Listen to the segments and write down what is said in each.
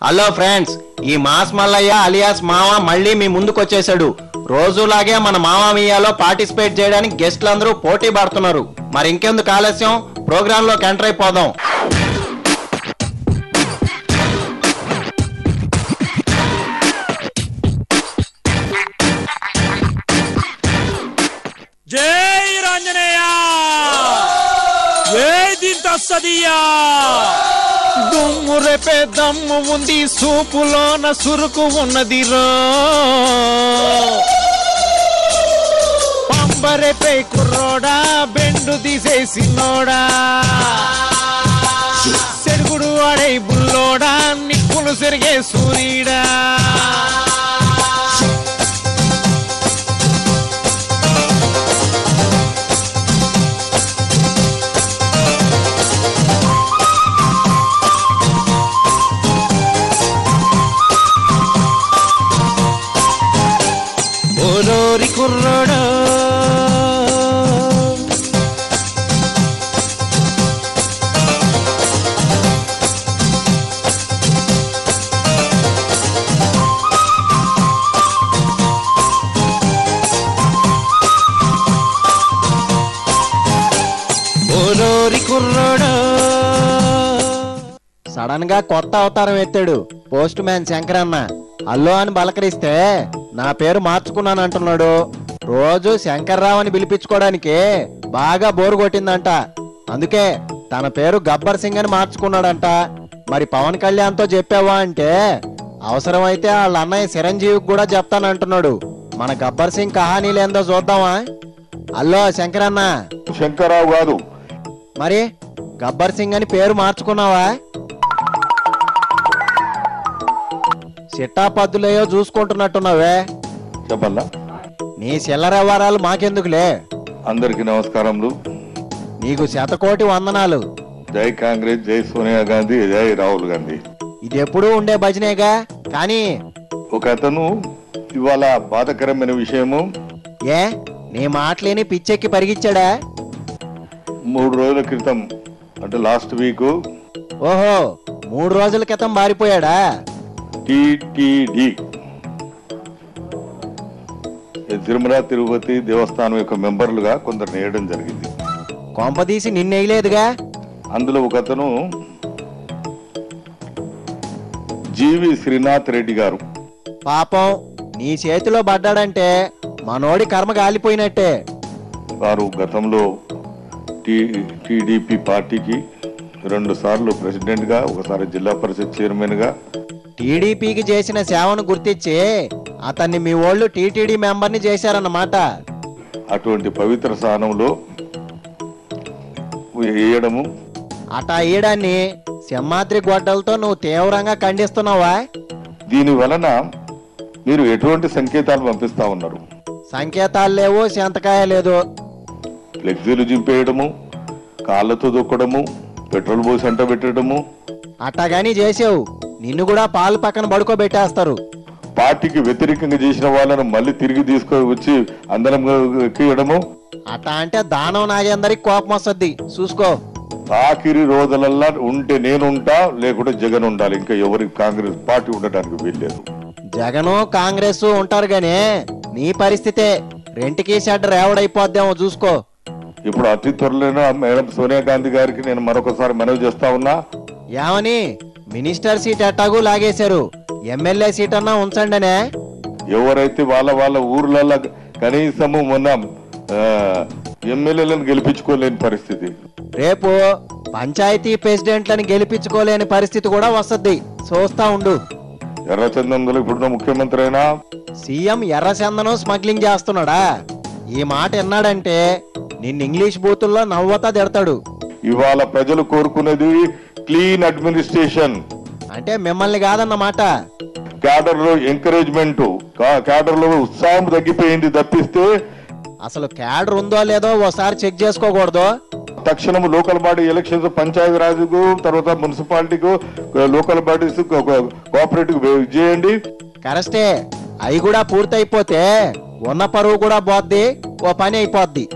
hello friends ఈ mass Mallayya alias మామ మళ్ళీ మీ ముందుకు వచ్చేసాడు రోజులాగే మన మామామియాలో పార్టిసిపేట్ చేయడానికి గెస్ట్లు అందరూ పోటీ పడుతున్నారు మరి ఇంకెందుకు ఆలస్యం ప్రోగ్రామ్ లోకి ఎంటర్ అయిపోదాం జై రాంజనేయ జై దింతస్తదియా దుమ్ము రేపే దమ్ము ఉంది సూపులోన సురుకు ఉన్నది రో పంబరేపే కుర్రోడా బెండు తీసేసినోడా సెరుగుడు వాడే బుల్లోడా నిప్పులు సెరిగే సూర్యుడా ఓరోరి కుర్రోడా ఓరోరి కుర్రోడా సడన్ గా కొత్త అవతారం ఎత్తాడు పోస్ట్ మ్యాన్ శంకరన్న హలో అని బలకరిస్తే నా పేరు మార్చుకున్నాను అంటున్నాడు రోజు శంకర్రావు అని పిలిపించుకోవడానికి బాగా బోరు కొట్టిందంట అందుకే తన పేరు గబ్బర్ సింగ్ అని మార్చుకున్నాడంట మరి పవన్ కళ్యాణ్తో చెప్పావా అంటే అవసరమైతే వాళ్ళ అన్నయ్య చిరంజీవికి కూడా చెప్తానంటున్నాడు మన గబ్బర్ సింగ్ కహానీలేందో చూద్దామా హలో శంకరన్న శంకరరావు కాదు మరి గబ్బర్ సింగ్ అని పేరు మార్చుకున్నావా చిట్టాపద్దులేయో చూసుకుంటున్నట్టున్నావే చెప్పల్లా నీ చిల్లర వ్యవహారాలు మాకెందుకులే అందరికి నమస్కారములు నీకు శతకోటి వందనాలు జై కాంగ్రెస్ జై సోనియా గాంధీ జై రాహుల్ గాంధీ ఇది ఎప్పుడూ ఉండే భజనేగా కానీ ఒక అతను ఇవాళ బాధకరమైన విషయము ఏ నీ మాటలేని పిచ్చెక్కి పరిగిచ్చాడా మూడు రోజుల క్రితం అంటే లాస్ట్ వీక్ ఓహో మూడు రోజుల క్రితం మారిపోయాడా టిటిడి తిరుమల తిరుపతి దేవస్థానం యొక్క మెంబర్లుగా కొందరు నేయడం జరిగింది కొంపదీసి నిన్నేయలేదుగా అందులో ఒక అతను జీవి శ్రీనాథ్ రెడ్డి గారు పాపం నీ చేతిలో పడ్డాడంటే మనోడి కర్మ గాలిపోయినట్టే వారు గతంలో టి టిడిపి పార్టీకి రెండు సార్లు ప్రెసిడెంట్ గా ఒకసారి జిల్లా పరిషత్ చైర్మన్ గా టీడీపీకి చేసిన సేవను గుర్తించి అతన్ని మీ వాళ్ళు టీటీడీ మెంబర్ని చేశారన్నమాట అటువంటి పవిత్ర స్థానంలో వేయడము అటా ఈడాన్ని సింహాద్రి గొడ్డలతో నువ్వు తీవ్రంగా ఖండిస్తున్నావా దీని వలన మీరు ఎటువంటి సంకేతాలు పంపిస్తా ఉన్నారు సంకేతాలు లేవు సెంతకాయ లేదు ఫ్లెక్సీలు చింపేయడము కాళ్ళతో దొక్కడము పెట్రోల్ పోసి అంట పెట్టడము అట్టాగాని చేసావు నిన్ను కూడా పాలు పక్కన పడుకోబెట్టేస్తారు పార్టీకి వ్యతిరేకంగా చేసిన వాళ్ళను మళ్ళీ తిరిగి తీసుకొని వచ్చి అందరం ఎక్కియడము అట్టా అంటే దానం నాగేందరికి కోపం వస్తుంది చూసుకో ఆఖరి రోజులల్లా ఉంటే నేనుంటా లేకుంటే జగన్ ఉండాలి ఇంకా ఎవరికి కాంగ్రెస్ పార్టీ ఉండడానికి వీల్లేదు జగను కాంగ్రెస్ ఉంటారు గానీ నీ పరిస్థితే రెంటికి షెడ్ రేవడైపోద్దేమో చూసుకో ఇప్పుడు అతి త్వరలోనే మేడం సోనియా గాంధీ గారికి నేను మరొకసారి మనవి చేస్తా ఉన్నా ఏమని మినిస్టర్ సీట్ ఎట్టాగు లాగేశారు ఎమ్మెల్యే సీట్ అన్నా ఉంచండినే ఎవరైతే వాళ్ళ వాళ్ళ ఊర్లలో కనీసము మొన్న ఆ, ఎమ్మెల్యేలను గెలిపించుకోలేని పరిస్థితి రేపు పంచాయతీ ప్రెసిడెంట్లను గెలిపించుకోలేని పరిస్థితి కూడా వస్తుంది చూస్తా ఉండు ఎర్రచందంలో ఇప్పుడున్న ముఖ్యమంత్రి అయినా సీఎం ఎర్రచందనం స్మగ్లింగ్ చేస్తున్నాడా ఈ మాట విన్నాడంటే నిన్ను ఇంగ్లీష్ బూతుల్లో నవ్వతా తిడతాడు ఇవాళ ప్రజలు కోరుకునేది క్లీన్ అడ్మినిస్ట్రేషన్ అంటే మిమ్మల్ని కాదన్నమాట క్యాడర్ లో ఎంకరేజ్మెంట్ క్యాడర్ లో ఉత్సాహం తగ్గిపోయింది తప్పిస్తే అసలు క్యాడర్ ఉందో లేదో ఓసారి చెక్ చేసుకోకూడదు తక్షణం లోకల్ బాడీ ఎలక్షన్స్ పంచాయతీ రాజుకు తర్వాత మున్సిపాలిటీకు లోకల్ బాడీస్ కోఆపరేటివ్ చేయండి కరెస్టే అవి కూడా పూర్తయిపోతే ఉన్న పరువు కూడా పోద్ది ఓ పని అయిపోద్ది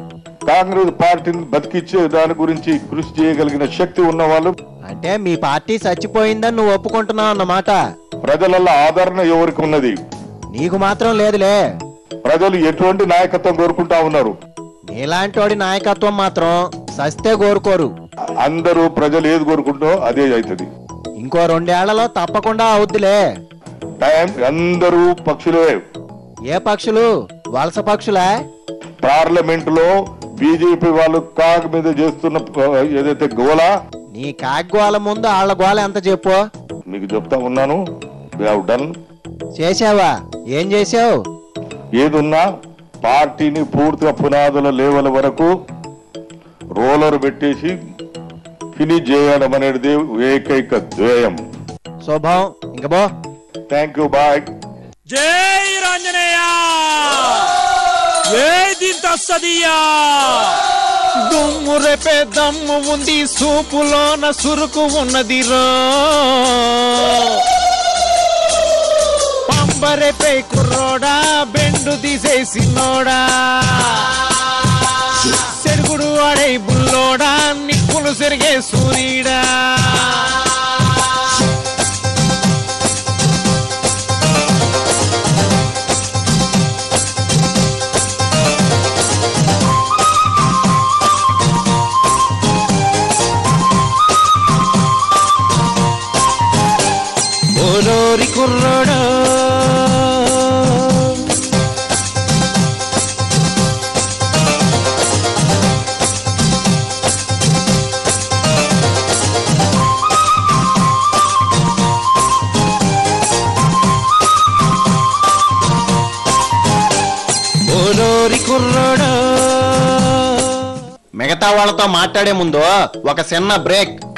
కాంగ్రెస్ పార్టీని బతికిచ్చే దాని గురించి కృషి చేయగలిగిన శక్తి ఉన్న వాళ్ళు అంటే మీ పార్టీ చచ్చిపోయిందని నువ్వు ఒప్పుకుంటున్నావు అన్నమాట ప్రజలలో ఆదరణ ఎవరికి ఉన్నది నీకు మాత్రం లేదులే ప్రజలు ఎటువంటి నాయకత్వం కోరుకుంటా ఉన్నారు నీలాంటి వాడి నాయకత్వం మాత్రం సస్తే కోరుకోరు అందరూ ప్రజలు ఏది కోరుకుంటో అదే అవుతుంది ఇంకో రెండేళ్లలో తప్పకుండా అవుద్దిలే టైం అందరూ పక్షులే ఏ పక్షులు వలస పక్షులా పార్లమెంట్ లో బీజేపీ వాళ్ళు కాగ్ మీద చేస్తున్న ఆ, ఏదైతే గోలా నీ కాగ్గోల ముందు ఆళ్ల గోల ఎంత చెప్పు మీకు చెప్తా ఉన్నాను డన్ చేసావా ఏం చేసావు ఏదున్నా పార్టీని పూర్తిగా పునాదుల లేవల వరకు రోలర్ పెట్టేసి ఫినిష్ చేయడం అనేది ఏకైక ధ్యేయం శుభం ఇంక బో థ్యాంక్ యూ బాయ్ జై రాంజనేయ జై దింతస్తదీయా దుమ్ము రేపే దమ్ము ఉంది సూపులోన సురుకు ఉన్నది రో పంబరేపే కుర్రోడా బెండు తీసేసినోడా సెరుగుడు వాడై బుల్లోడా నిప్పులు సెరిగే సూర్యుడా ఓలోరి కుర్రోడా ఓలోరి కుర్రోడా మిగతా వాళ్ళతో మాట్లాడే ముందు ఒక చిన్న బ్రేక్